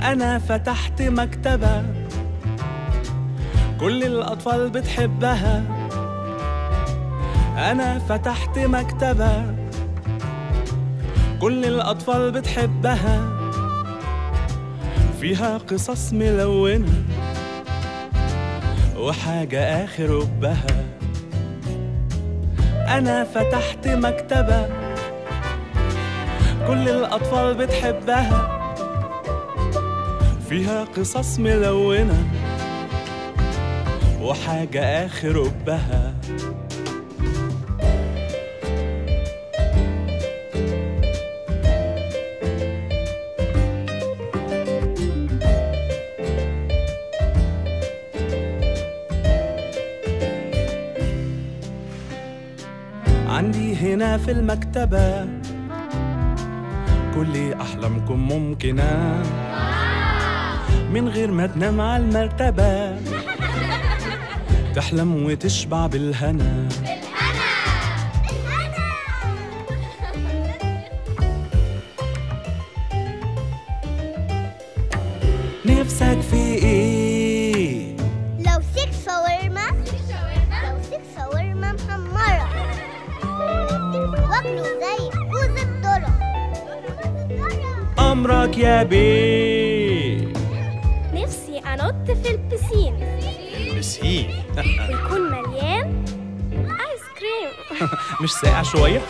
أنا فتحت مكتبة كل الأطفال بتحبها أنا فتحت مكتبة كل الأطفال بتحبها فيها قصص ملونة وحاجة آخر ربها أنا فتحت مكتبة كل الأطفال بتحبها فيها قصص ملونة وحاجة آخر ربها عندي هنا في المكتبة كل أحلامكم ممكنة من غير ما تنام على المرتبة تحلم وتشبع بالهنا نفسك في ايه لو سيك شاورما لو سيك شاورما محمرة واكله زي كوز الذرة امرك يا بيه نفسي أنط في البسين البسين ويكون مليان آيس كريم مش ساقع شوية؟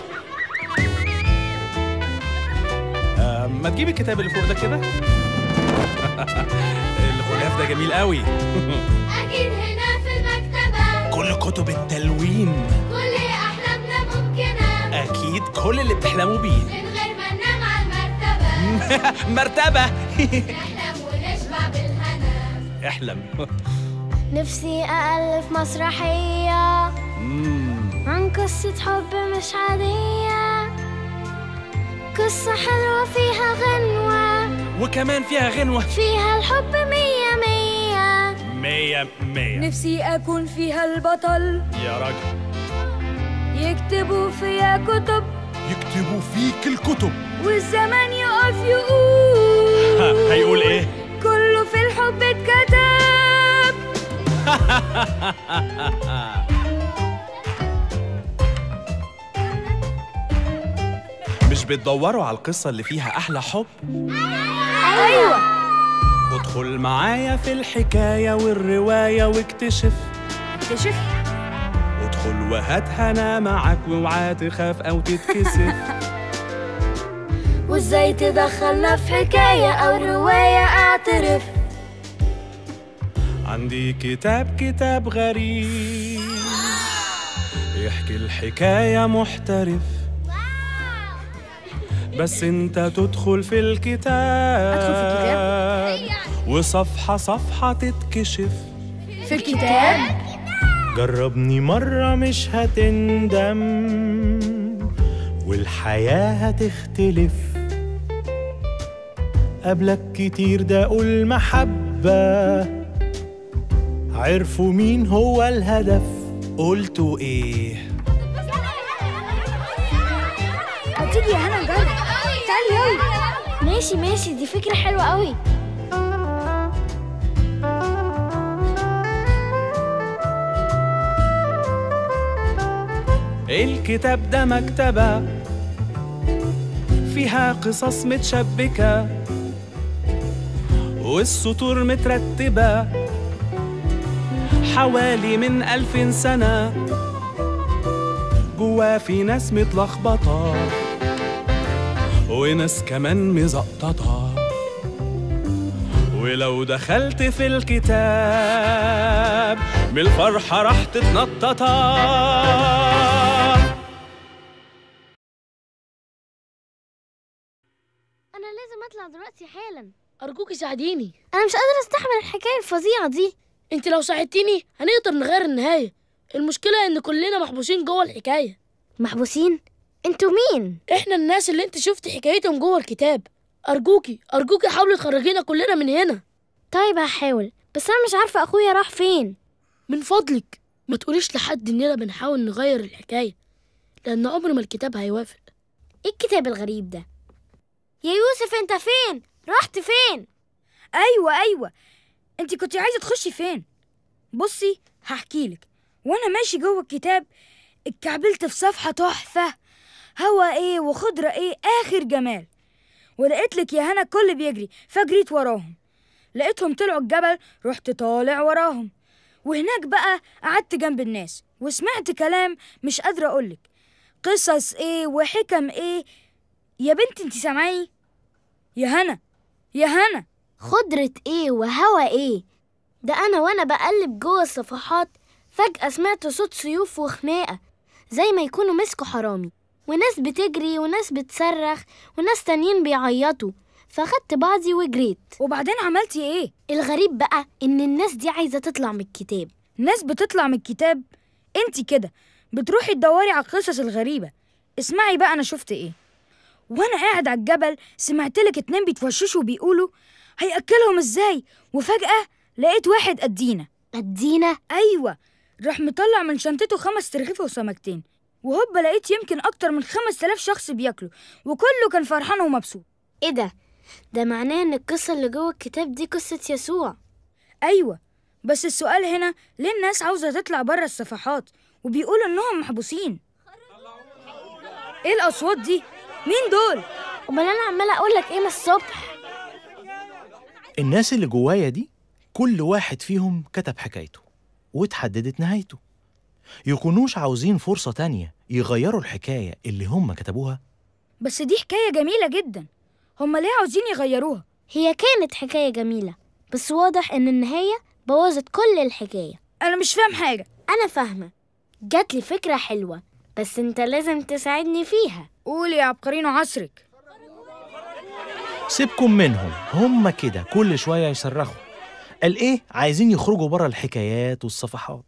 آه، ما تجيب الكتاب اللي فوق ده كده؟ الغلاف ده جميل قوي أكيد هنا في المكتبة كل كتب التلوين كل أحلامنا ممكنة أكيد كل اللي بتحلموا بيه من غير ما ننام على المرتبة مرتبة نحلم ونشبع بالهنا احلم نفسي أألف مسرحية مم. عن قصة حب مش عادية قصة حلوة فيها غنوة وكمان فيها غنوة فيها الحب مية مية مية مية نفسي أكون فيها البطل يا راجل يكتبوا فيها كتب يكتبوا فيك الكتب والزمن يقف يقول ها، هيقول ايه؟ كله في الحب اتكتب مش بتدوروا على القصة اللي فيها أحلى حب؟ أيوة ادخل معايا في الحكاية والرواية واكتشف اكتشف ادخل وهات هنا معاك واوعى تخاف أو تتكسف وازاي تدخلنا في حكاية أو رواية أعترف عندي كتاب كتاب غريب يحكي الحكاية محترف بس انت تدخل في الكتاب أدخل في وصفحة صفحة تتكشف في الكتاب جربني مرة مش هتندم والحياة هتختلف قبلك كتير دقوا المحبة عرفوا مين هو الهدف قلتوا ايه ما تيجي يا هنا نجرب تعالي يلا ماشي ماشي دي فكرة حلوة قوي الكتاب ده مكتبة فيها قصص متشبكة والسطور مترتبة حوالي من ألف سنة جوا في ناس متلخبطة وناس كمان مزقططة ولو دخلت في الكتاب من الفرحة راح تتنططا أنا لازم أطلع دلوقتي حالا أرجوكي ساعديني أنا مش قادرة أستحمل الحكاية الفظيعة دي انت لو ساعدتيني هنقدر نغير النهاية المشكلة ان كلنا محبوسين جوه الحكاية محبوسين انتوا مين احنا الناس اللي انت شفت حكايتهم جوه الكتاب أرجوكي أرجوكي حاولي تخرجينا كلنا من هنا طيب هحاول بس أنا مش عارفة أخويا راح فين من فضلك ما تقوليش لحد اننا بنحاول نغير الحكاية لأن عمر ما الكتاب هيوافق إيه الكتاب الغريب ده يا يوسف أنت فين رحت فين ايوه ايوه انت كنت عايزه تخشي فين بصي هحكيلك وانا ماشي جوه الكتاب اتكعبلت في صفحه تحفه هوا ايه وخضره ايه اخر جمال ولقيت لك يا هنا الكل بيجري فجريت وراهم لقيتهم طلعوا الجبل رحت طالع وراهم وهناك بقى قعدت جنب الناس وسمعت كلام مش قادرة أقولك قصص إيه وحكم إيه يا بنت انت سامعاني يا هنا يا هنا خضرة ايه وهوا ايه ده انا وانا بقلب جوه الصفحات فجأة سمعت صوت سيوف وخناقة زي ما يكونوا مسكوا حرامي وناس بتجري وناس بتصرخ وناس تانيين بيعيطوا فخدت بعضي وجريت وبعدين عملتي إيه الغريب بقى ان الناس دي عايزة تطلع من الكتاب ناس بتطلع من الكتاب انت كده بتروحي تدوري على القصص الغريبة اسمعي بقى أنا شفت إيه وأنا قاعد على الجبل سمعت لك اتنين بيتوششوا وبيقولوا هيأكلهم إزاي وفجأة لقيت واحد قدينا ادينا أيوة راح مطلع من شنطته خمس ترغيفة وسمكتين وهوبا لقيت يمكن أكتر من خمس تلاف شخص بياكلوا وكله كان فرحان ومبسوط ايه ده ده معناه ان القصة اللي جوه الكتاب دي قصة يسوع أيوة بس السؤال هنا ليه الناس عاوزة تطلع بره الصفحات وبيقولوا إنهم محبوسين إيه الأصوات دي؟ مين دول؟ امال انا عمالة اقولك ايه من الصبح الناس اللي جوايا دي كل واحد فيهم كتب حكايته واتحددت نهايته يكونوش عاوزين فرصة تانية يغيروا الحكاية اللي هم كتبوها بس دي حكاية جميلة جدا هما ليه عاوزين يغيروها؟ هي كانت حكاية جميلة بس واضح ان النهاية بوظت كل الحكاية أنا مش فاهم حاجة انا فاهمة جاتلي فكرة حلوة بس انت لازم تساعدني فيها قولي يا عبقرين عصرك سيبكم منهم هم كده كل شوية يصرخوا قال ايه عايزين يخرجوا بره الحكايات والصفحات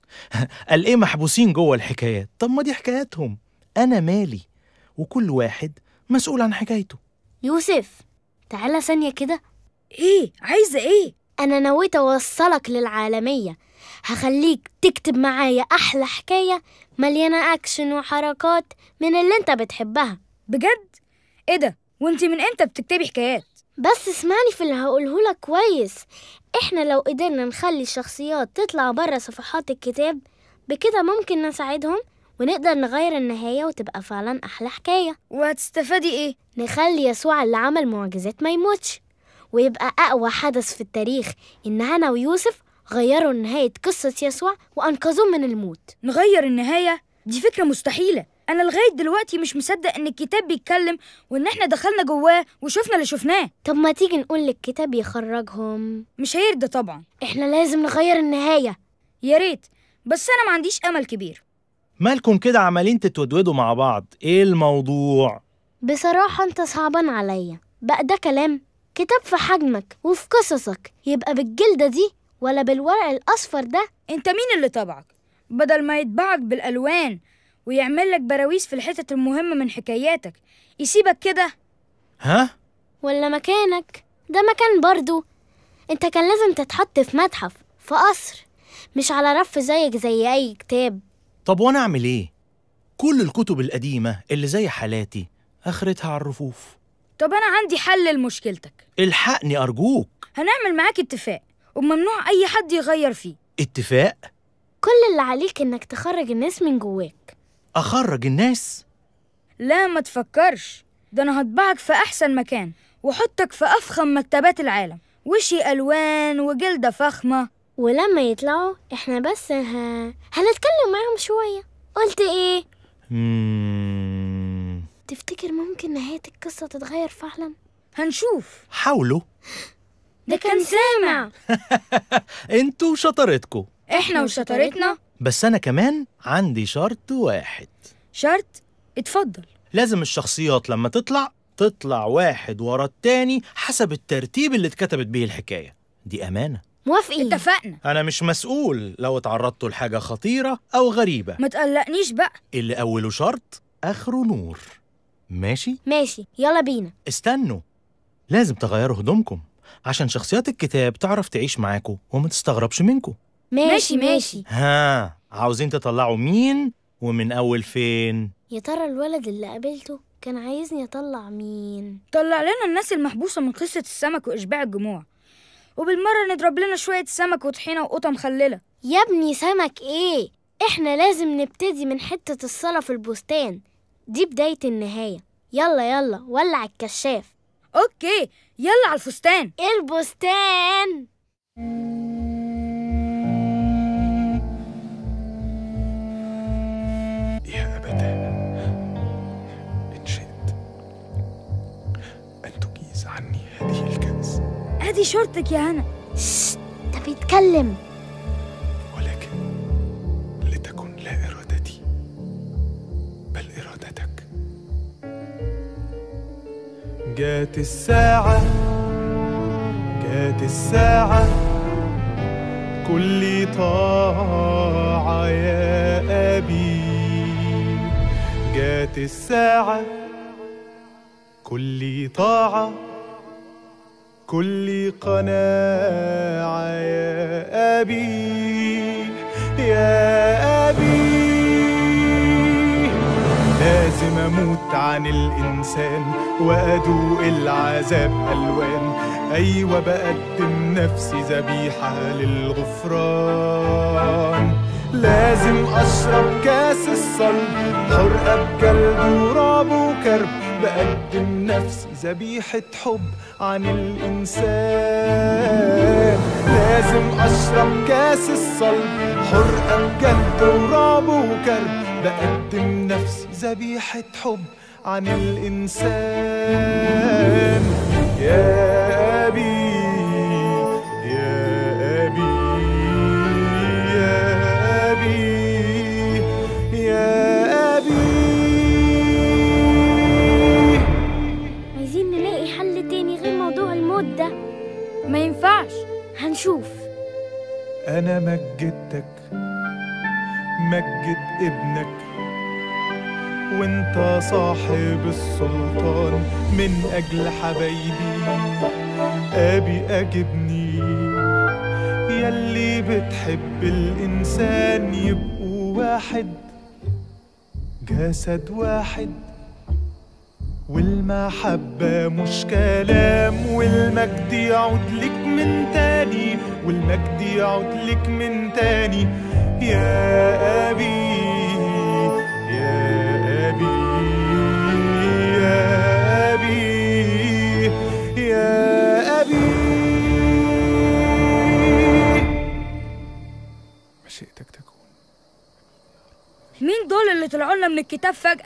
قال ايه محبوسين جوه الحكايات طب ما دي حكاياتهم انا مالي وكل واحد مسؤول عن حكايته يوسف تعالى ثانية كده إيه؟ عايزة إيه؟ أنا نويت أوصلك للعالمية هخليك تكتب معايا أحلى حكاية مليانة أكشن وحركات من اللي أنت بتحبها بجد؟ إيه ده؟ وأنت من إمتى بتكتبي حكايات؟ بس اسمعني في اللي هقولهولك كويس إحنا لو قدرنا نخلي الشخصيات تطلع برا صفحات الكتاب بكده ممكن نساعدهم ونقدر نغير النهاية وتبقى فعلا أحلى حكاية وهتستفادي إيه؟ نخلي يسوع اللي عمل معجزات ما يموتش ويبقى أقوى حدث في التاريخ إن هنا ويوسف غيروا نهاية قصة يسوع وأنقذوه من الموت نغير النهاية؟ دي فكرة مستحيلة أنا لغاية دلوقتي مش مصدق إن الكتاب بيتكلم وإن إحنا دخلنا جواه وشفنا اللي شفناه طب ما تيجي نقول للكتاب يخرجهم مش هيرضى طبعا إحنا لازم نغير النهاية يا ريت بس أنا ما عنديش أمل كبير مالكم كده عمالين تتودودوا مع بعض ايه الموضوع بصراحة أنت صعبان عليا بقى ده كلام كتاب في حجمك وفي قصصك يبقى بالجلدة دي ولا بالورق الأصفر ده أنت مين اللي طبعك؟ بدل ما يطبعك بالألوان ويعمل لك براويز في الحتت المهمة من حكاياتك يسيبك كده ها ولا مكانك ده مكان برضو انت كان لازم تتحط في متحف في قصر مش على رف زيك زي أي كتاب طب وانا اعمل ايه كل الكتب القديمة اللي زي حالاتي اخرتها على الرفوف طب أنا عندي حل لمشكلتك الحقني ارجوك هنعمل معاك اتفاق وممنوع أي حد يغير فيه اتفاق كل اللي عليك انك تخرج الناس من جواك اخرج الناس لا ما تفكرش ده أنا هطبعك في أحسن مكان وحطك في أفخم مكتبات العالم وشي ألوان وجلدة فخمة ولما يطلعوا احنا بس ه... هنتكلم معاهم شوية قلت ايه مم... تفتكر ممكن نهاية القصة تتغير فعلا هنشوف حاولوا ده كان سامع انتوا شطارتكم إحنا وشطارتنا بس انا كمان عندي شرط واحد شرط اتفضل لازم الشخصيات لما تطلع تطلع واحد ورا التاني حسب الترتيب اللي اتكتبت بيه الحكاية دي أمانة موافقين اتفقنا أنا مش مسؤول لو اتعرضتوا لحاجة خطيرة أو غريبة ما تقلقنيش بقى اللي أوله شرط آخره نور ماشي؟ ماشي يلا بينا استنوا لازم تغيروا هدومكم عشان شخصيات الكتاب تعرف تعيش معاكم وما تستغربش منكم ماشي ماشي ها عاوزين تطلعوا مين ومن أول فين؟ يا ترى الولد اللي قابلته كان عايزني اطلع مين طلع لنا الناس المحبوسة من قصة السمك وإشباع الجموع وبالمرة نضرب لنا شوية سمك وطحينة وقطة مخللة يا ابني سمك ايه احنا لازم نبتدي من حتة الصلاة في البستان دي بداية النهاية يلا يلا ولع الكشاف أوكي يلا على الفستان البستان يا أبتاه إن شئت أن تجيز عني هذه الكنز ادي شورتك يا هنا ده بيتكلم ولكن لتكن لا إرادتي بل إرادتك جات الساعة جات الساعة كل طاعة يا أبي جات الساعة كل طاعة كل قناعة يا أبي يا أبي لازم أموت عن الإنسان وأدوق العذاب ألوان أيوة بقدم نفسي ذبيحة للغفران لازم أشرب كاس الصلب حرقة بجلد ورعب وكرب بقدم نفسي ذبيحة حب عن الإنسان لازم أشرب كاس الصلب حرقة بجلد ورعب وكرب بقدم نفسي ذبيحة حب عن الإنسان يا أبي يا أبي يا أبي يا أبي عايزين نلاقي حل تاني غير موضوع الموت ده ما ينفعش هنشوف أنا مجدتك مجد ابنك وانت صاحب السلطان من أجل حبايبي أبي أجبني يلي بتحب الإنسان يبقوا واحد جسد واحد والمحبة مش كلام والمجد يعود لك من تاني والمجد يعود لك من تاني يا أبي يا أبي يا أبي يا أبي مشيئتك تكون مين دول اللي طلعوا لنا من الكتاب فجأة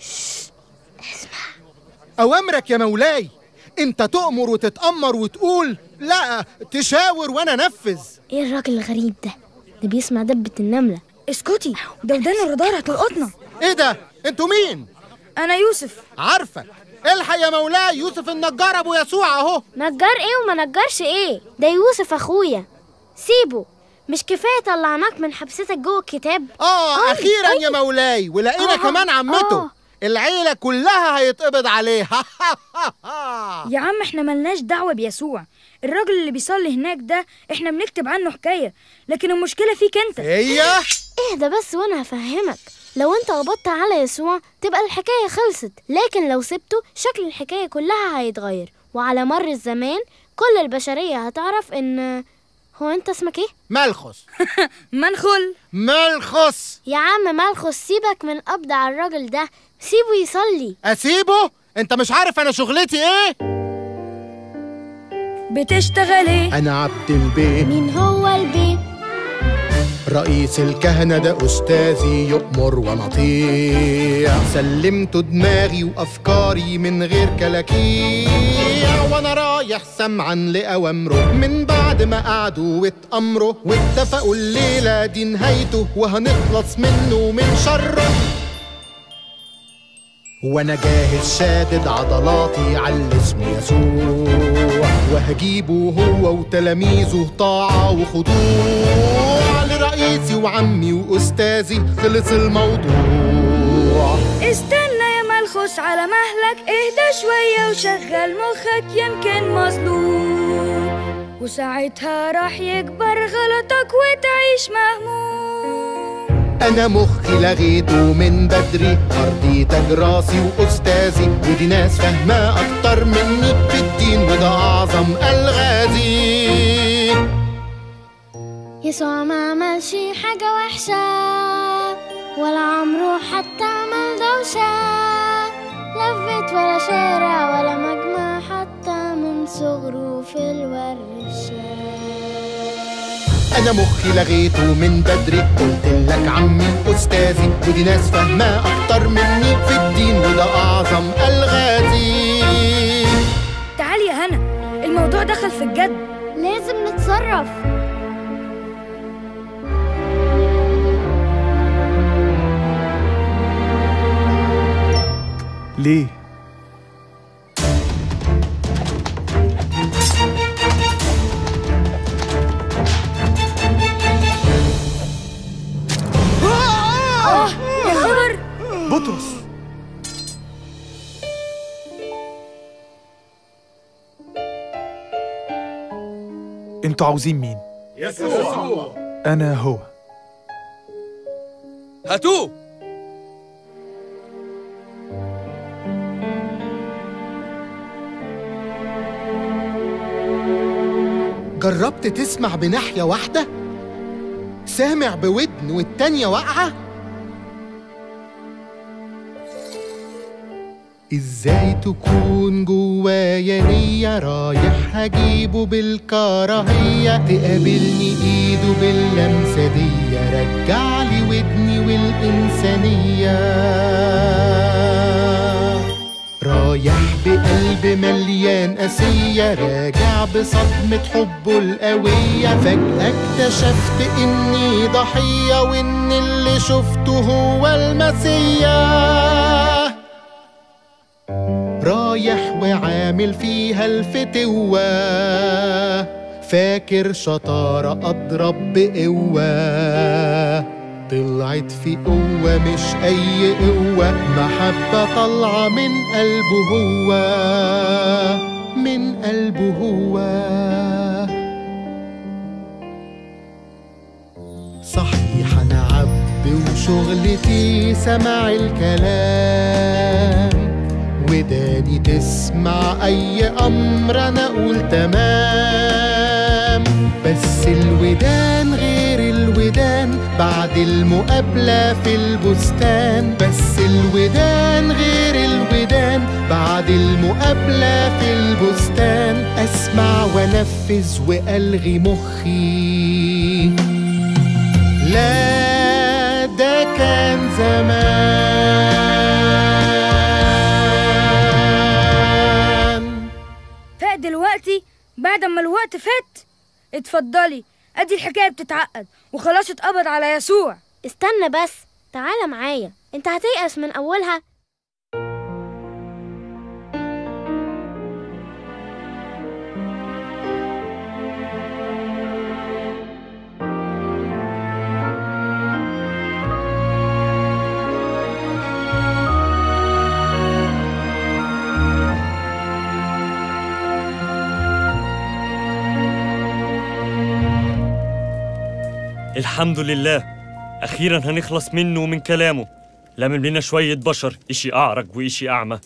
أوامرك يا مولاي أنت تؤمر وتتأمر وتقول لا تشاور وأنا أنفذ ايه الراجل الغريب ده ده بيسمع دبة النملة اسكتي ده ودان الرادار هتلقطنا إيه ده؟ أنتوا مين؟ أنا يوسف عارفك الحق يا مولاي يوسف النجار أبو يسوع أهو نجار ايه وما نجارش ايه ده يوسف اخويا سيبه مش كفاية طلعناك من حبستك جوه الكتاب آه أي، أخيرا أي. يا مولاي ولقينا آه، كمان عمته آه. العيلة كلها هيتقبض عليها يا عم احنا ملناش دعوة بيسوع الراجل اللي بيصلي هناك ده احنا بنكتب عنه حكاية لكن المشكلة فيك انت هي اهدى بس وانا هفهمك لو انت قبضت على يسوع تبقى الحكاية خلصت لكن لو سبته شكل الحكاية كلها هيتغير وعلى مر الزمان كل البشرية هتعرف ان هو انت اسمك ايه؟ ملخص منخل ملخص يا عم مالخص سيبك من قبض على الراجل ده سيبه يصلي أسيبه؟ أنت مش عارف أنا شغلتي إيه؟ بتشتغل ايه أنا عبد البيت مين هو البيت؟ رئيس الكهنة ده أستاذي يؤمر ونطيع سلمت دماغي وأفكاري من غير كلاكيع وأنا رايح سمعا لأوامره من بعد ما قعدوا واتأمروا واتفقوا الليلة دي نهايته وهنخلص منه ومن شره وانا جاهز شادد عضلاتي على اللي اسمه يسوع وهجيبه هو وتلاميذه طاعة وخضوع لرئيسي وعمي وأستاذي خلص الموضوع استنى يا ملخص على مهلك اهدى شوية وشغل مخك يمكن مظلوم وساعتها راح يكبر غلطك وتعيش مهموم انا مخي لغيته من بدري ارضيتك راسي واستاذي ودي ناس فاهمة اكتر مني في الدين وده اعظم الغازي يسوع ما عملش حاجة وحشة ولا عمره حتى عمل دوشة لفت ولا شارع ولا مجمع حتى من صغره في الورشة انا مخي لغيته من بدري قلت لك عمي واستاذي ودي ناس فاهمة اكتر مني في الدين وده اعظم الغازي تعالي يا هنا الموضوع دخل في الجد لازم نتصرف ليه؟ يا خبر بطرس انتوا عاوزين مين؟ يسوع انا هو هاتوه جربت تسمع بناحية واحدة؟ سامع بودن والتانية واقعة؟ ازاي تكون جوايا نية رايح هجيبه بالكراهية تقابلني ايده باللمسة دي رجعلي ودني والإنسانية رايح بقلب مليان قاسية راجع بصدمة حبه القوية فجأة اكتشفت إني ضحية وإن اللي شفته هو المسيح رايح وعامل فيها الفتوة فاكر شطارة أضرب بقوة طلعت في قوة مش أي قوة محبة طالعة من قلبه هو من قلبه هو صحيح أنا عبد وشغلتي سمع الكلام وداني تسمع أي أمر أنا أقول تمام بس الودان غير الودان بعد المقابلة في البستان بس الودان غير الودان بعد المقابلة في البستان أسمع وأنفذ وألغي مخي لا ده كان زمان فاق دلوقتي بعد ما الوقت فات اتفضلي ادي الحكايه بتتعقد وخلاص اتقبض على يسوع استنى بس تعالى معايا انت هتيأس من أولها الحمد لله أخيرا هنخلص منه ومن كلامه لمم لنا شوية بشر إشي أعرج وإشي أعمى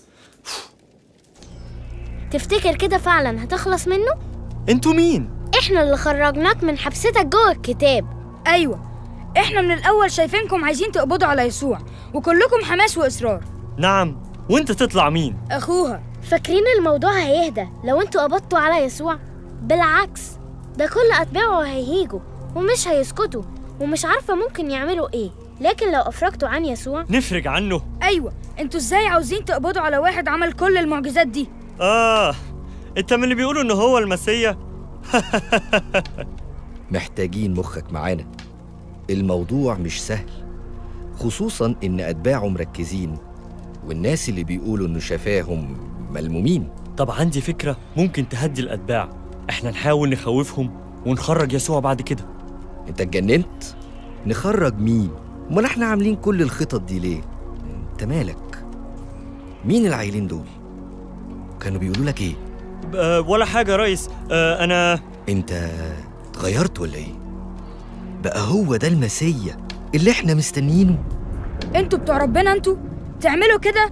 تفتكر كده فعلا هتخلص منه؟ انتوا مين؟ احنا اللي خرجناك من حبستك جوه الكتاب ايوه احنا من الاول شايفينكم عايزين تقبضوا على يسوع وكلكم حماس واصرار نعم وانت تطلع مين؟ اخوها فاكرين الموضوع هيهدى لو انتوا قبضتوا على يسوع بالعكس ده كل أتباعه هيهيجوا ومش هيسكتوا ومش عارفة ممكن يعملوا ايه لكن لو أفرجتوا عن يسوع نفرج عنه ايوه انتوا ازاي عاوزين تقبضوا على واحد عمل كل المعجزات دي آه انت من اللي بيقولوا إن هو المسيا محتاجين مخك معانا الموضوع مش سهل خصوصا إن أتباعه مركزين والناس اللي بيقولوا إنه شفاهم ملمومين طب عندي فكرة ممكن تهدي الأتباع احنا نحاول نخوفهم ونخرج يسوع بعد كده انت اتجننت نخرج مين امال احنا عاملين كل الخطط دي ليه انت مالك مين العيلين دول كانوا بيقولوا لك ايه أه ولا حاجة يا ريس أه أنا انت اتغيرت ولا ايه بقى هو ده المسيا اللي احنا مستنيينه انتوا بتوع ربنا انتوا تعملوا كده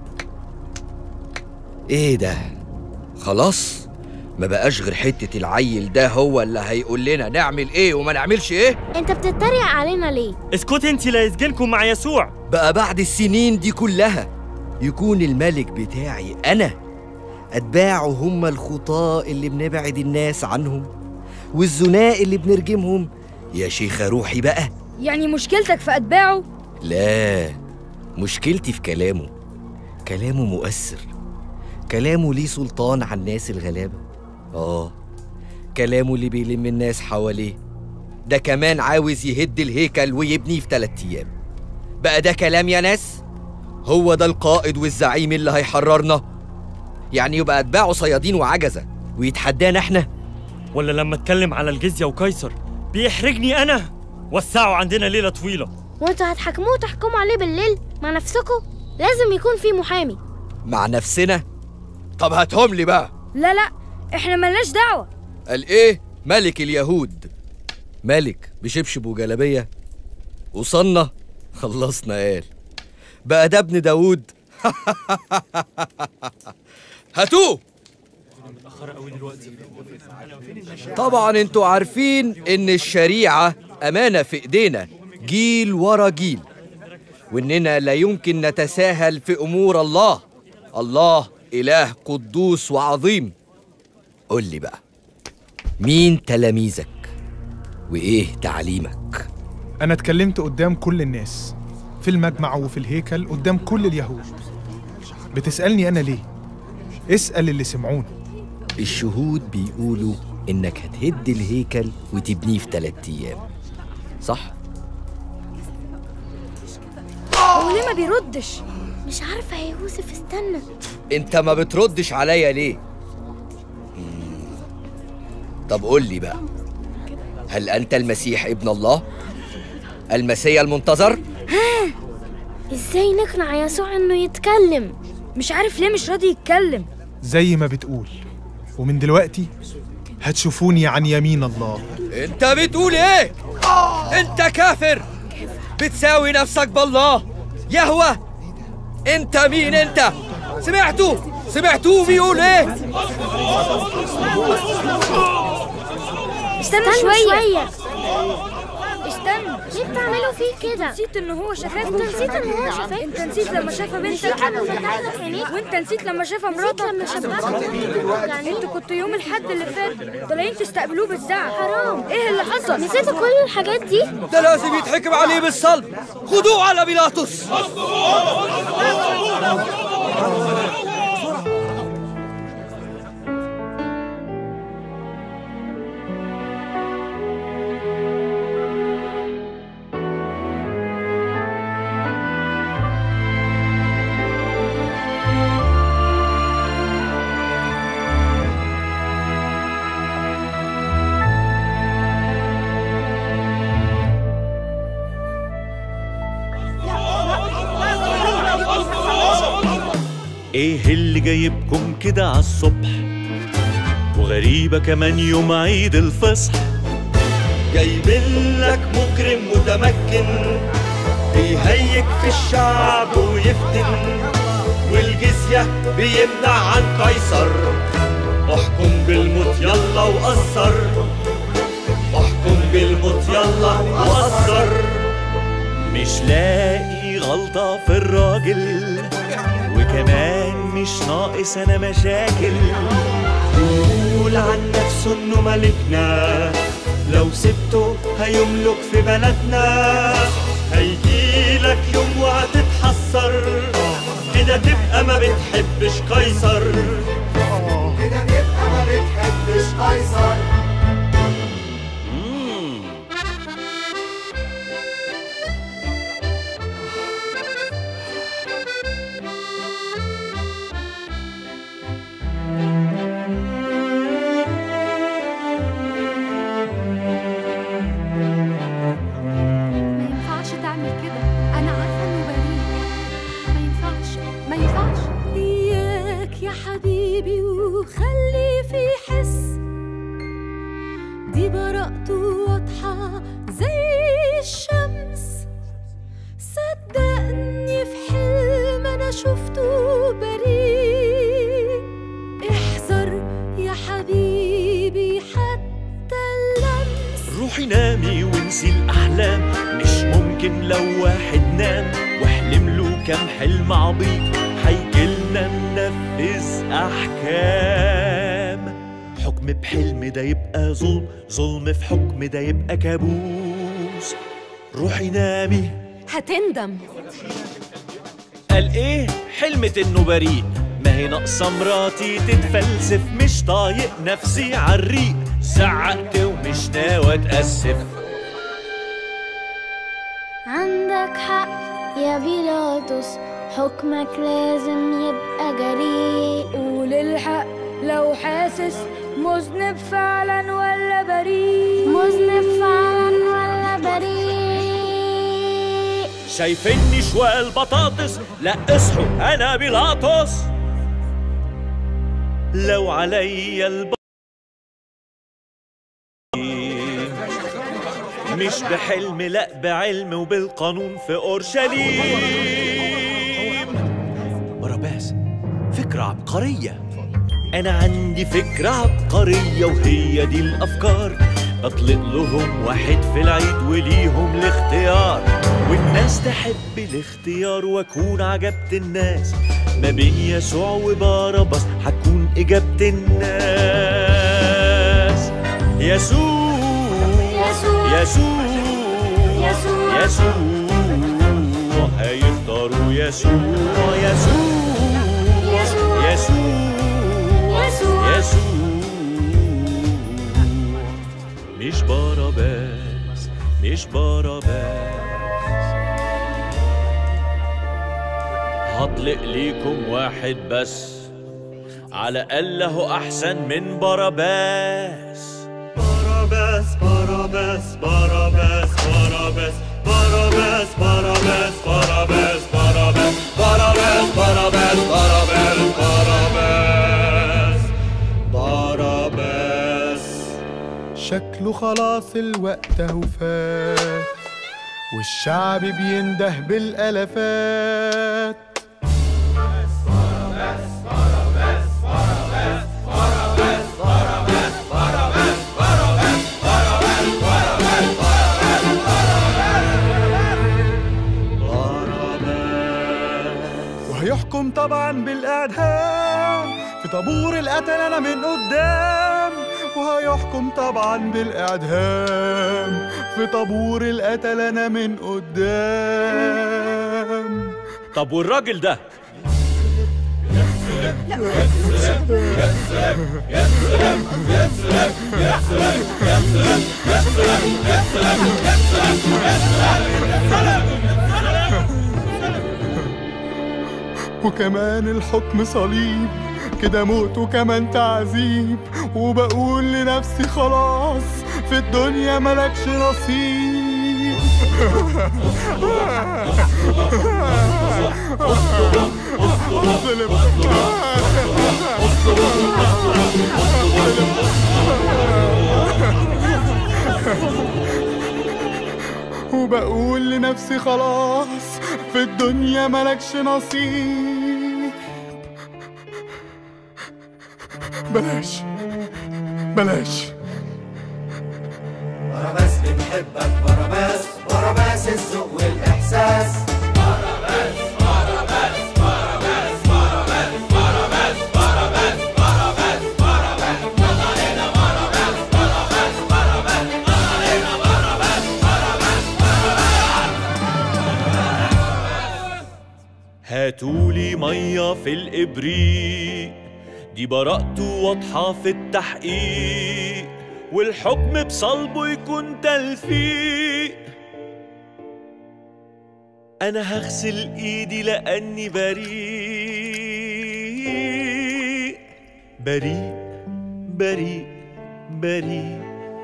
ايه ده خلاص ما بقاش غير حتة العيل ده هو اللي هيقول لنا نعمل ايه وما نعملش ايه انت بتتريق علينا ليه اسكت انت لا يسجنكم مع يسوع بقى بعد السنين دي كلها يكون الملك بتاعي أنا أتباعه هم الخطاة اللي بنبعد الناس عنهم والزناء اللي بنرجمهم يا شيخة روحي بقى يعني مشكلتك في اتباعه لا مشكلتي في كلامه كلامه مؤثر كلامه ليه سلطان على الناس الغلابة آه كلامه اللي بيلم الناس حواليه ده كمان عاوز يهد الهيكل ويبنيه في تلات أيام بقى ده كلام يا ناس هو ده القائد والزعيم اللي هيحررنا يعني يبقى أتباعه صيادين وعجزة ويتحدانا احنا ولا لما اتكلم على الجزية وقيصر بيحرجني انا وسعوا عندنا ليلة طويلة وانتوا هتحكموه وتحكموا عليه بالليل مع نفسكم لازم يكون في محامي مع نفسنا طب هاتهم لي بقى لا لا احنا ملناش دعوة قال ايه ملك اليهود ملك بشبشب وجلابية وصلنا خلصنا قال بقى ده ابن داوود هاتوه طبعا انتوا عارفين ان الشريعة امانة في ايدينا جيل ورا جيل واننا لا يمكن نتساهل في امور الله الله اله قدوس وعظيم قول لي بقى مين تلاميذك وايه تعليمك أنا اتكلمت قدام كل الناس في المجمع وفي الهيكل قدام كل اليهود بتسألني أنا ليه؟ اسأل اللي سمعوني الشهود بيقولوا انك هتهد الهيكل وتبنيه في تلات ايام صح هو ليه ما بيردش مش عارفة يا يوسف استنى انت ما بتردش عليا ليه مم. طب قول لي بقى هل انت المسيح ابن الله المسيا المنتظر ازاي نقنع يسوع انه يتكلم مش عارف ليه مش راضي يتكلم زي ما بتقول ومن دلوقتي هتشوفوني عن يمين الله انت بتقول ايه انت كافر بتساوي نفسك بالله يهوه انت مين انت سمعتوا سمعتوه بيقول ايه استنى, استنى شوية. شوية استنى ليه بتعملوا فيه كده؟ نسيت ان هو شافاك انت نسيت ان هو شافاك؟ انت نسيت لما شاف بنتك نسيت لما فتح لك عينيك؟ وانت نسيت لما شاف نسيت مراتك لما شافك؟ يعني انتوا كنتوا يوم الحد اللي فات طالعين تستقبلوه بالزعل حرام ايه اللي حصل نسيتوا كل الحاجات دي؟ ده لازم يتحكم عليه بالصلب خدوه على بيلاطس ايه اللي جايبكم كده عالصبح وغريبة كمان يوم عيد الفصح جايبين لك مجرم متمكن بيهيج في الشعب ويفتن والجزية بيمنع عن قيصر احكم بالموت يلا وقصر احكم بالموت يلا وقصر مش لاقي غلطة في الراجل وكمان مش ناقص انا مشاكل بيقول عن نفسه انه ملكنا لو سبته هيملك في بلدنا هيجيلك يوم وهتتحسر كده تبقى ما بتحبش قيصر كده تبقى ما بتحبش قيصر ما ينفعش تعمل كده انا عارفه انه بريء ما ينفعش ما ينفعش اياك يا حبيبي وخلي في حس دي براءته واضحه زي الشمس يمكن لو واحد نام وحلم له كام حلم عبيط هيجيلنا ننفذ أحكام حكم بحلم ده يبقى ظلم ظلم في حكم ده يبقى كابوس روحي نامي هتندم قال ايه حلمت انه بريء ما هي ناقصه مراتي تتفلسف مش طايق نفسي عالريق زعقت ومش ناوي اتاسف عندك حق يا بيلاطس حكمك لازم يبقى جريء قول الحق لو حاسس مذنب فعلا ولا بريء مذنب فعلا ولا بريء شايفيني شوال بطاطس لا اصحوا انا بيلاطس لو عليا الب مش بحلم لا بعلم وبالقانون في اورشليم باراباس فكرة عبقرية أنا عندي فكرة عبقرية وهي دي الأفكار أطلق لهم واحد في العيد وليهم الاختيار والناس تحب الاختيار وأكون عجبت الناس ما بين يسوع وباراباس هتكون إجابة الناس يسوع يسوع يسوع يسوع يسوع هيختاروا يسوع يسوع يسوع يسوع يسوع يسوع مش باراباس مش باراباس هطلق ليكم واحد بس على الأقل هو أحسن من باراباس باراباس باراباس باراباس باراباس باراباس باراباس باراباس باراباس باراباس باراباس باراباس باراباس باراباس شكله خلاص الوقت اهو فات والشعب بينده بالالافات وهيحكم طبعا بالاعدام في طابور القتل انا من قدام وهيحكم طبعا بالاعدام في طابور القتل انا من قدام طب والراجل ده وكمان الحكم صليب كده موت وكمان تعذيب وبقول لنفسي خلاص في الدنيا ملكش نصيب وبقول لنفسي خلاص في الدنيا ملكش نصيب بلاش بلاش باراباس بنحبك باراباس باراباس الذوق والإحساس باراباس باراباس باراباس باراباس باراباس باراباس باراباس باراباس يلا هنا باراباس باراباس باراباس يلا هنا باراباس باراباس هاتولي مية في الإبريق دي براءته واضحة في التحقيق والحكم بصلبه يكون تلفيق أنا هغسل إيدي لأني بريء بريء بريء بريء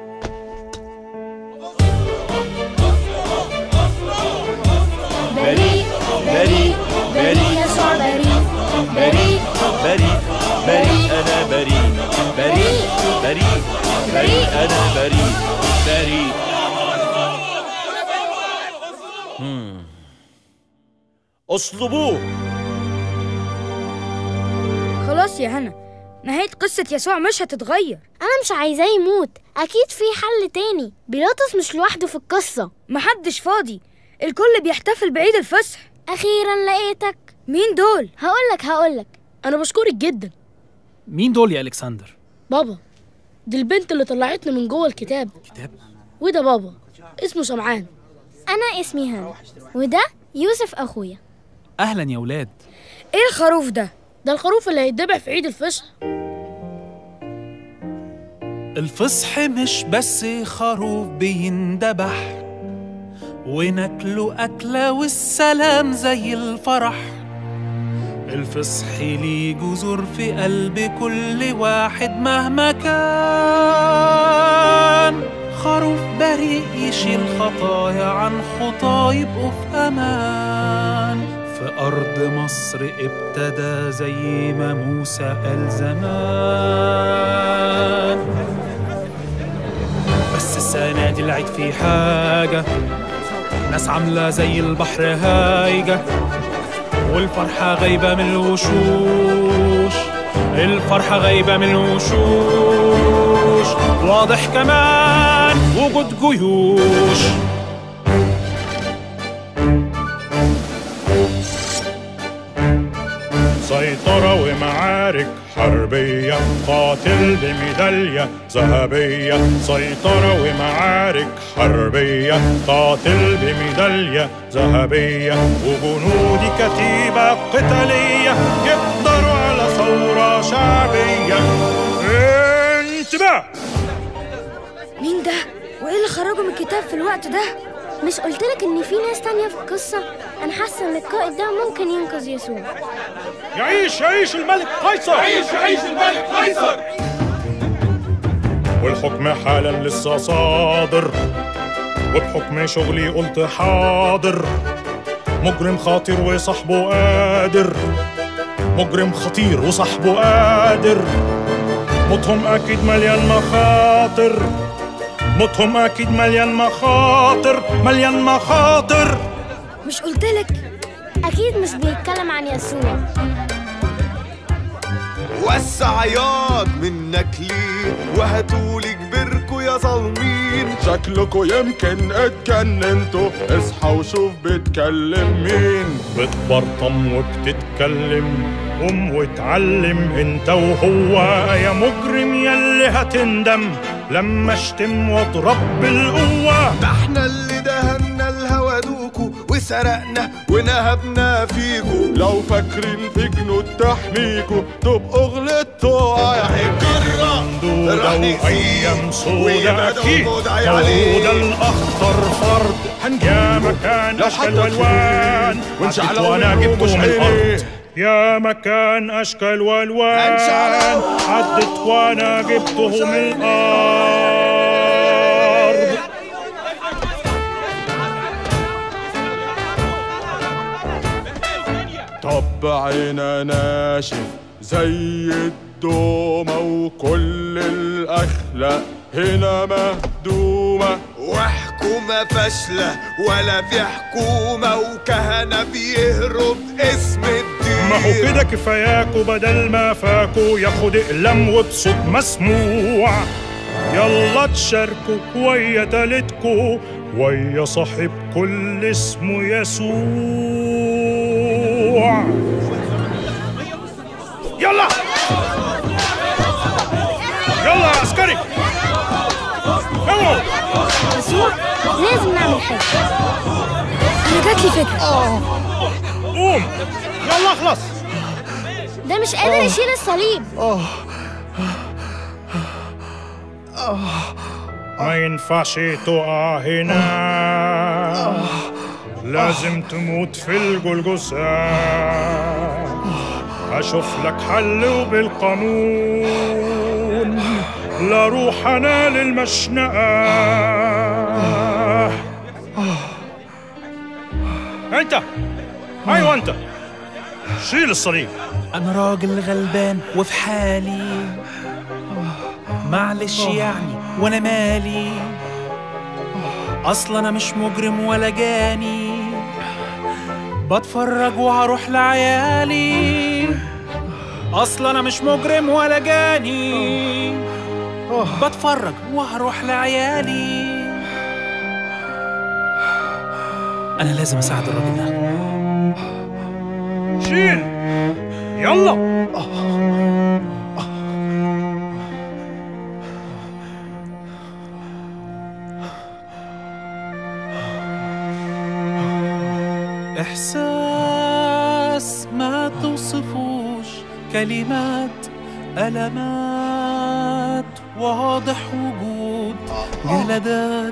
بريء بريء بريء يسوع بريء بريء بريء بريء أنا بريء بريء بريء بريء أنا بريء بريء مم. اصلبوه خلاص يا هنا نهاية قصة يسوع مش هتتغير أنا مش عايزاه يموت أكيد في حل تاني بيلاطس مش لوحده في القصة محدش فاضي الكل بيحتفل بعيد الفصح اخيرا لقيتك مين دول هقولك هقولك انا بشكرك جدا مين دول يا الكسندر بابا دي البنت اللي طلعتني من جوه الكتاب كتاب وده بابا اسمه سمعان انا اسمي هنا وده يوسف اخويا اهلا يا ولاد ايه الخروف ده ده الخروف اللي هيتذبح في عيد الفصح الفصح مش بس خروف بيندبح وناكله أكلة والسلام زي الفرح الفصح ليه جذور في قلب كل واحد مهما كان خروف بريء يشيل خطايا عن خطا يبقوا في أمان في أرض مصر ابتدى زي ما موسى قال زمان بس السنة دي العيد فيه حاجة ناس عاملة زي البحر هايجة والفرحة غايبة من الوشوش الفرحة غايبة من الوشوش واضح كمان وجود جيوش سيطرة ومعارك حربية قاتل بميدالية ذهبية سيطرة ومعارك حربية قاتل بميدالية ذهبية وجنود كتيبة قتالية يقدروا على ثورة شعبية انتباه مين ده وايه اللي خرجه من الكتاب في الوقت ده مش قلتلك ان في ناس تانية في القصة انا حاسة ان القائد ده ممكن ينقذ يسوع يعيش يعيش الملك قيصر يعيش يعيش الملك قيصر والحكم حالا لسه صادر وبحكم شغلي قلت حاضر مجرم خاطر وصاحبه قادر مجرم خطير وصاحبه قادر موتهم اكيد مليان مخاطر موتهم اكيد مليان مخاطر مليان مخاطر مش قلتلك اكيد مش بيتكلم عن يسوع وسع ياض منك ليه وهاتولي كبركوا يا ظالمين شكلكوا يمكن اتجننتوا اصحى وشوف بتكلم مين بتبرطم وبتتكلم قوم واتعلم انت وهو يا مجرم ياللي هتندم لما اشتم واضرب بالقوة ده احنا اللي دهنا الهوى دوكوا وسرقنا ونهبنا فيكوا لو فاكرين في جنود تحميكوا تبقوا غلطتوا يا الجرة دودة راح وأيام سودا ويبقى أكيد موضعي عليه. دودة الأخضر فرد يا مكان لو أشكال حتى والوان ونشعل عدت وأنا منهم مش جبته من عيني. الأرض يا مكان أشكال والوان هنشعل عدت وأنا جبته من الأرض طب عينا ناشف زي الدومة وكل الأخلاق هنا مهدومة وحكومة فاشلة ولا في حكومة وكهنة بيهرب اسم الدين ما هو كده كفاياكوا بدل ما فاكوا ياخد اقلام وبصوت مسموع يلا تشاركوا ويا تالتكوا ويا صاحب كل اسمه يسوع يلا يلا يا عسكري اوعوا يسوع لازم نعمل حاجة انا جات لي فكره قوم يلا اخلص ده مش قادر يشيل الصليب ما ينفعش تقع هنا لازم تموت في الجلجسة أشوف لك حل وبالقانون لا روح أنا للمشنقة أنت أيوة أنت شيل الصليب أنا راجل غلبان وفي حالي معلش يعني وأنا مالي أصلا أنا مش مجرم ولا جاني بتفرج وهروح لعيالي أصلا أنا مش مجرم ولا جاني بتفرج وهروح لعيالي أنا لازم أساعد الراجل ده شيل يلا إحساس ما توصفوش كلمات ألمات واضح وجود جلدات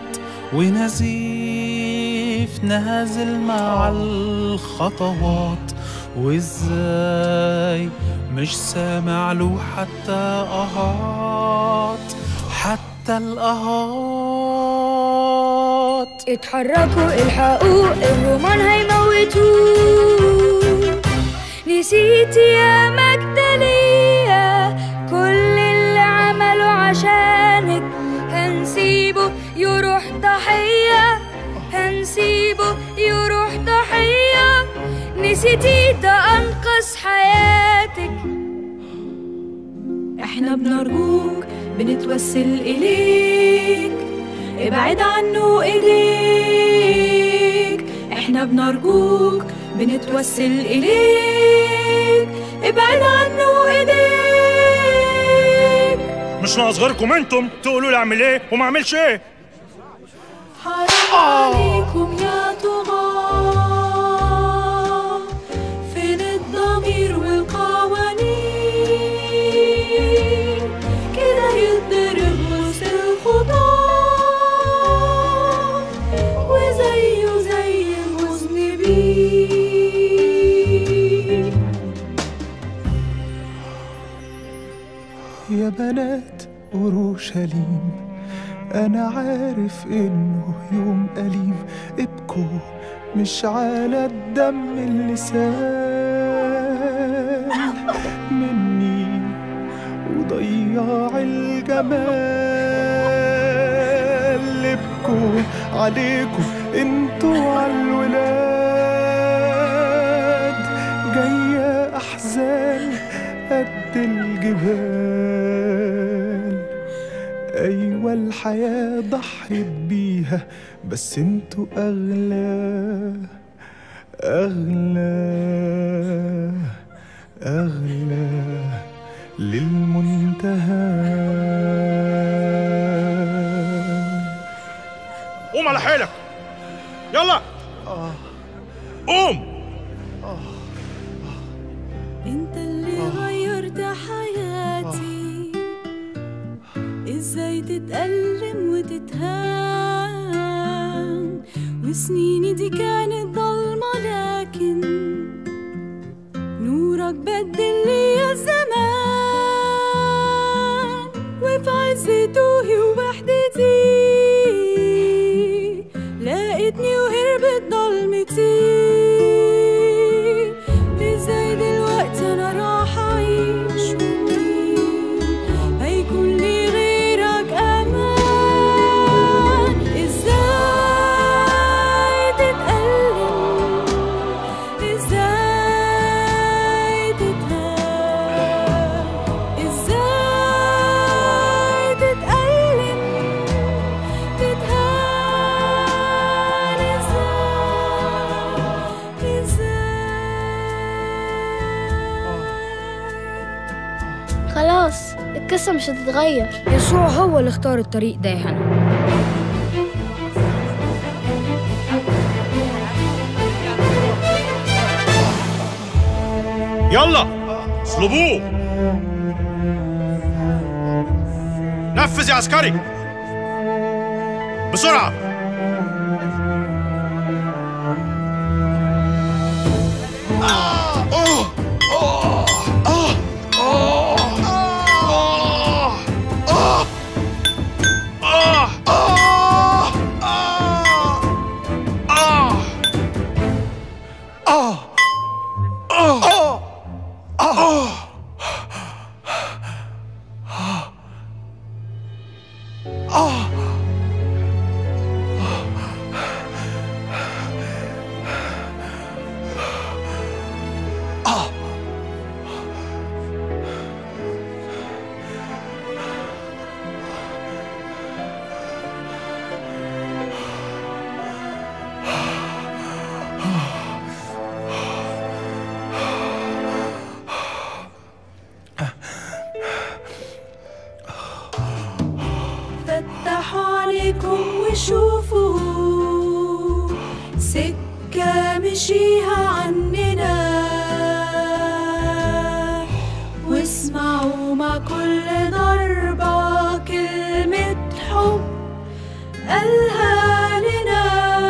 ونزيف نازل مع الخطوات وازاي مش سامع له حتى أهات حتى الأهات اتحركوا الحقوا الرومان هيموتوه نسيت يا مجدلية كل اللي عمله عشانك هنسيبه يروح ضحية هنسيبه يروح ضحية نسيتي ده أنقذ حياتك احنا بنرجوك بنتوسل إليك ابعد عنه ايديك احنا بنرجوك بنتوسل إليك ابعد عنه ايديك مش ناقص غيركم انتم تقولوا لي اعمل ايه وما اعملش ايه حرام عليكم يا طغاة فين الضمير والقوانين كده يتضرب وسط الخطاة وزيه زي المذنبين يا بنات أورشليم أنا عارف إنه يوم أليم ابكوا مش على الدم اللي سال مني وضيع الجمال ابكوا عليكم انتوا عالولاد جاية أحزان قد الجبال أيوة الحياة ضحيت بيها بس انتوا أغلى أغلى أغلى للمنتهى قوم على حيلك يلا قوم انت اللي غيرت حياتي ازاي تتألم وتتهان وسنيني دي كانت ضلمة لكن نورك بدل لي يا زمان وفي عز توهي ووحدتي لقيتني وهربت ضلمتي ازاي دلوقتي انا راح اعيش ومين هيكون لي غيرك امان ازاي تتألم ازاي تتهان ازاي تتألم تتهان ازاي خلاص القصة مش هتتغير يسوع هو اللي اختار الطريق ده يا هنا يلا اصلبوه نفذ يا عسكري بسرعة يشوفوا سكة مشيها عننا واسمعوا مع كل ضربة كلمة حب قالها لنا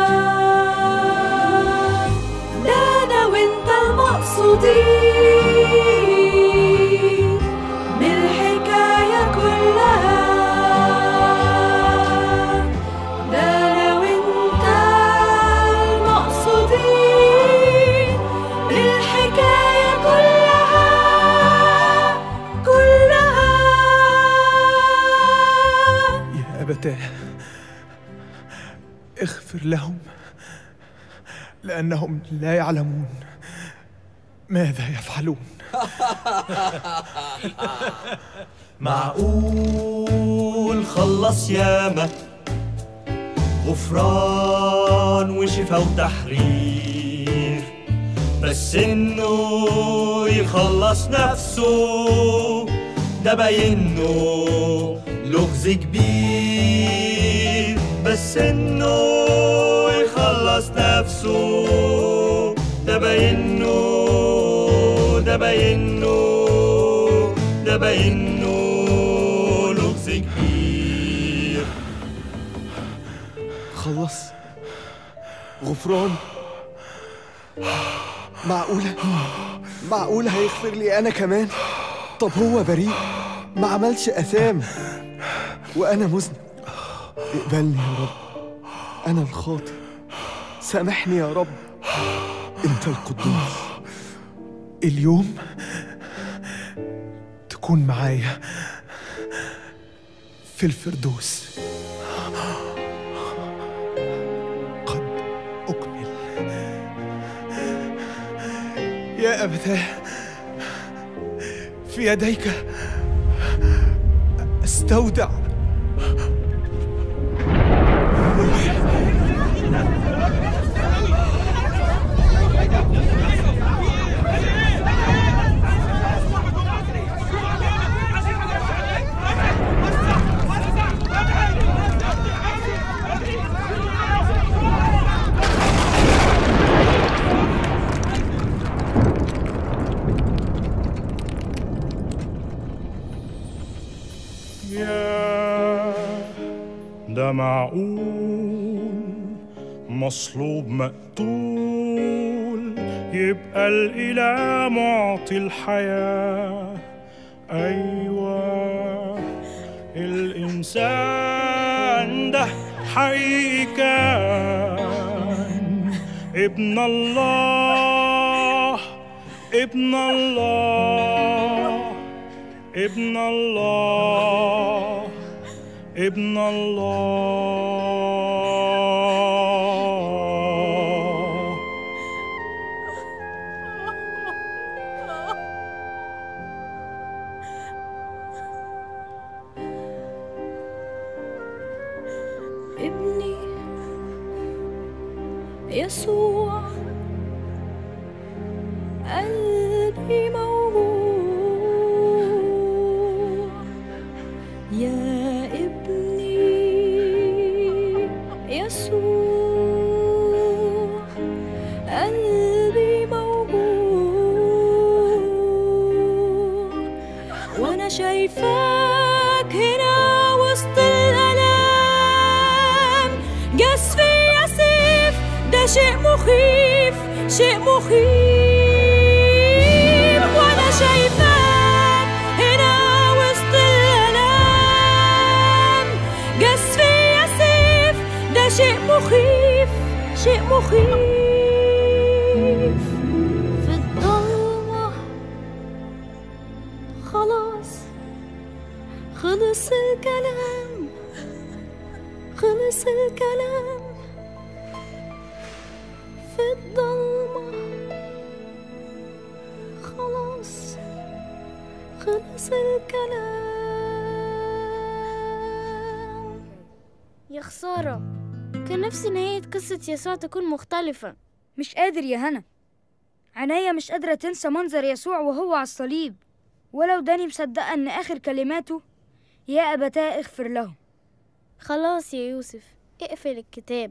ده أنا وأنت المقصودين بالحكاية كلها ده أنا وأنت المقصودين بالحكاية كلها كلها يا أبتاه اغفر لهم لأنهم لا يعلمون ماذا يفعلون معقول خلص ياما غفران وشفا وتحرير بس انه يخلص نفسه ده باينه لغز كبير بس انه يخلص نفسه ده باينه ده باينه ده باينه لغز كبير خلص غفران معقولة معقولة هيغفر لي أنا كمان طب هو بريء ما عملش أثام وأنا مذنب اقبلني يا رب أنا الخاطئ سامحني يا رب أنت القدوس اليوم تكون معايا في الفردوس قد أكمل يا أبتاه في يديك استودع يا ده معقول مصلوب مقتول يبقى الإله معطي الحياة أيوة الإنسان ده حقيقي كان ابن الله ابن الله ابن الله ابن الله ابني يسوع قلبي موجوع يا ابني يسوع قلبي موجوع وانا شايفاك هنا وسط الالام جاس فيا سيف ده شيء مخيف شيء مخيف وانا شايفاك هنا وسط الالام جاس فيا سيف ده شيء مخيف شيء مخيف في الضلمه خلاص خلص الكلام خلص الكلام في الضلمة خلاص خلص الكلام يا خسارة كان نفسي نهاية قصة يسوع تكون مختلفة مش قادر يا هنا عينيا مش قادرة تنسى منظر يسوع وهو على الصليب ولو داني مصدقة إن آخر كلماته يا أبتاه اغفر لهم خلاص يا يوسف اقفل الكتاب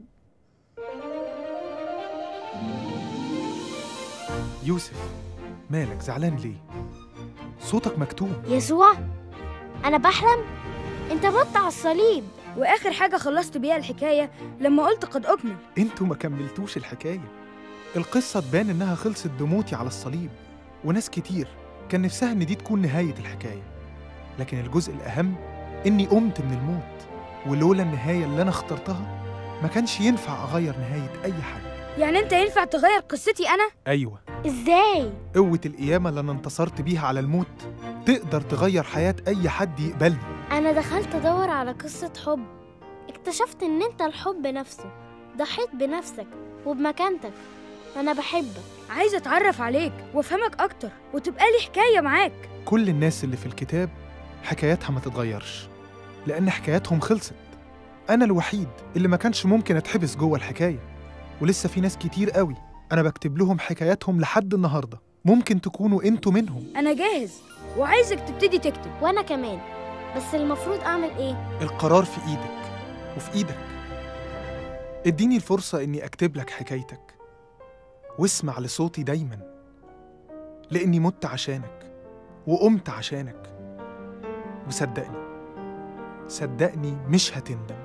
يوسف مالك زعلان ليه صوتك مكتوم يسوع انا بحلم انت مت على الصليب واخر حاجه خلصت بيها الحكايه لما قلت قد اكمل انتوا ما كملتوش الحكاية القصة تبان إنها خلصت بموتي على الصليب وناس كتير كان نفسها إن دي تكون نهاية الحكاية لكن الجزء الأهم إني قمت من الموت ولولا النهاية اللي أنا اخترتها ما كانش ينفع أغير نهاية أي حاجة يعني انت ينفع تغير قصتي انا أيوة ازاي قوة القيامة اللي أنا انتصرت بيها على الموت تقدر تغير حياة أي حد يقبلني انا دخلت ادور على قصة حب اكتشفت ان انت الحب نفسه ضحيت بنفسك وبمكانتك انا بحبك عايزه اتعرف عليك وافهمك اكتر وتبقى لي حكايه معاك كل الناس اللي في الكتاب حكاياتها ما تتغيرش لأن حكاياتهم خلصت أنا الوحيد اللي ما كانش ممكن أتحبس جوه الحكاية ولسه في ناس كتير قوي أنا بكتب لهم حكاياتهم لحد النهاردة ممكن تكونوا انتوا منهم انا جاهز وعايزك تبتدي تكتب وانا كمان بس المفروض اعمل ايه القرار في إيدك وفي إيدك اديني الفرصة إني أكتب لك حكايتك واسمع لصوتي دايما لأني مت عشانك وقمت عشانك وصدقني صدقني مش هتندم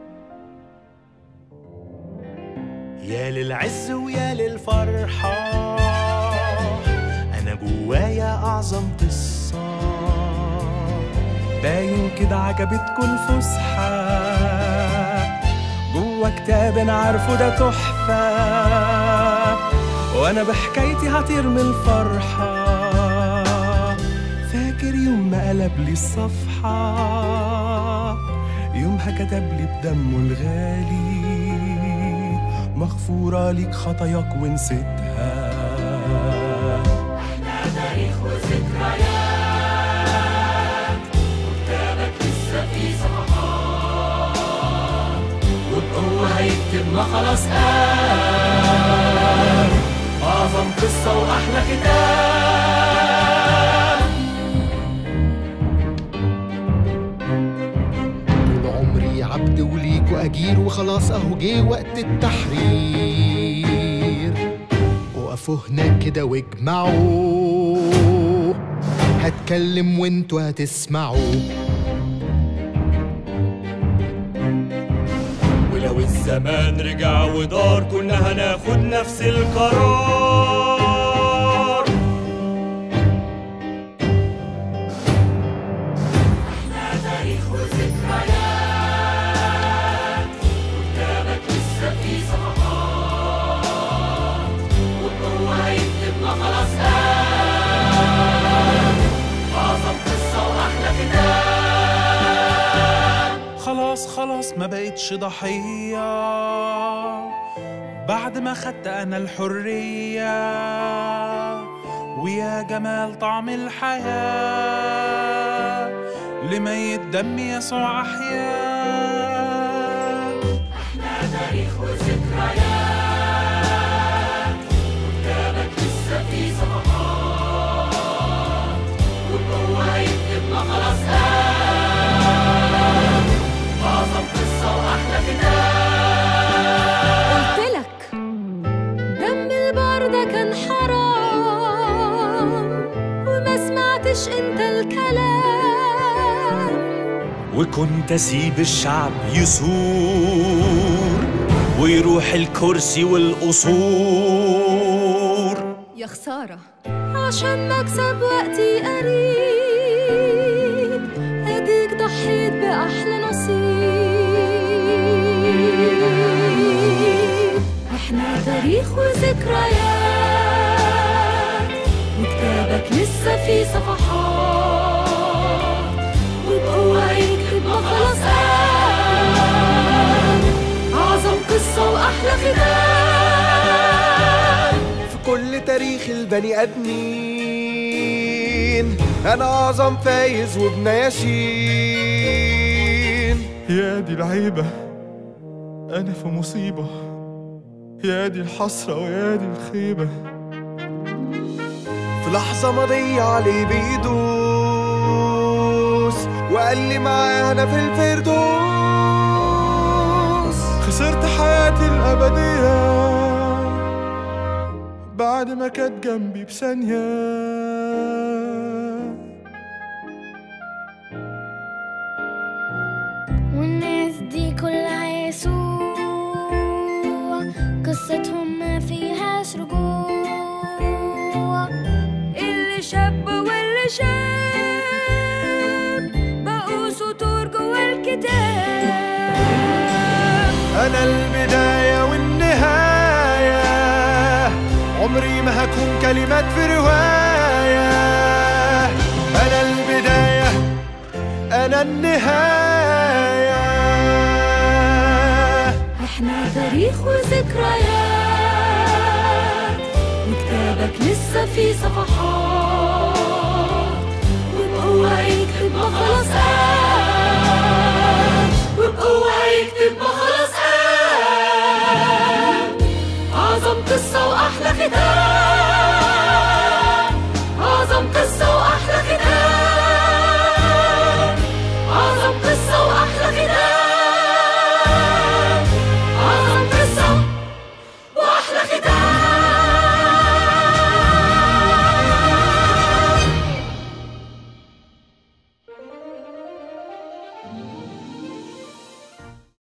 يا للعز ويا للفرحة أنا جوايا أعظم قصة باين كده عجبتكوا الفسحة جوا كتاب انا عارفه ده تحفة وانا بحكايتي هطير من الفرحة فاكر يوم ما قلب لي الصفحة يومها كتب لي بدمه الغالي مغفورة ليك خطاياك ونسيتها تاريخ وذكريات وكتابك لسه في صفحات وبقوة هيكتب ما خلاص قال أعظم قصة وأحلى كتاب طول عمري عبد وليك وأجير وخلاص أهو جه وقت التحرير وقفوا هناك كده واجمعوا هتكلم وانتوا هتسمعوا ولو الزمان رجع ودار كنا هناخد نفس القرار تاريخ وذكريات وكتابك لسه في صفحات وبقوة هيكتب ما خلاص قال أعظم قصة وأحلى كتاب خلاص خلاص ما بقتش ضحية بعد ما خدت أنا الحرية ويا جمال طعم الحياة لميت دم يسوع أحيا تاريخ وذكريات وكتابك لسه في صفحات وبقوة هيكتب ما خلاص قال أعظم قصة وأحلى كتاب قلت لك دم البردة كان حرام وما سمعتش انت الكلام وكنت اسيب الشعب يثور ويروح الكرسي والقصور يا خسارة عشان مكسب وقتي قريب اديك ضحيت بأحلى نصيب احنا تاريخ وذكريات وكتابك لسه في صفحات وبقوة يكتب ما خلاص قال أعظم قصة وأحلى ختام في كل تاريخ البني آدمين أنا أعظم فايز وابن ياشين يا دي العيبة أنا في مصيبة يا دي الحسرة ويا دي الخيبة في لحظة مضية عليه بيدوس وقال لي معاه أنا في الفردوس حياتي الأبدية بعد ما كانت جنبي بثانية والناس دي كلها يسوع قصتهم ما فيهاش رجوع اللي شاب واللي شاب بقوا سطور جوا الكتاب أنا البداية والنهاية عمري ما هكون كلمات في رواية أنا البداية أنا النهاية احنا تاريخ وذكريات وكتابك لسه في صفحات وبقوة هيكتب ما خلاص قال وبقوة هيكتب ما خلاص قال أعظم قصة وأحلى ختام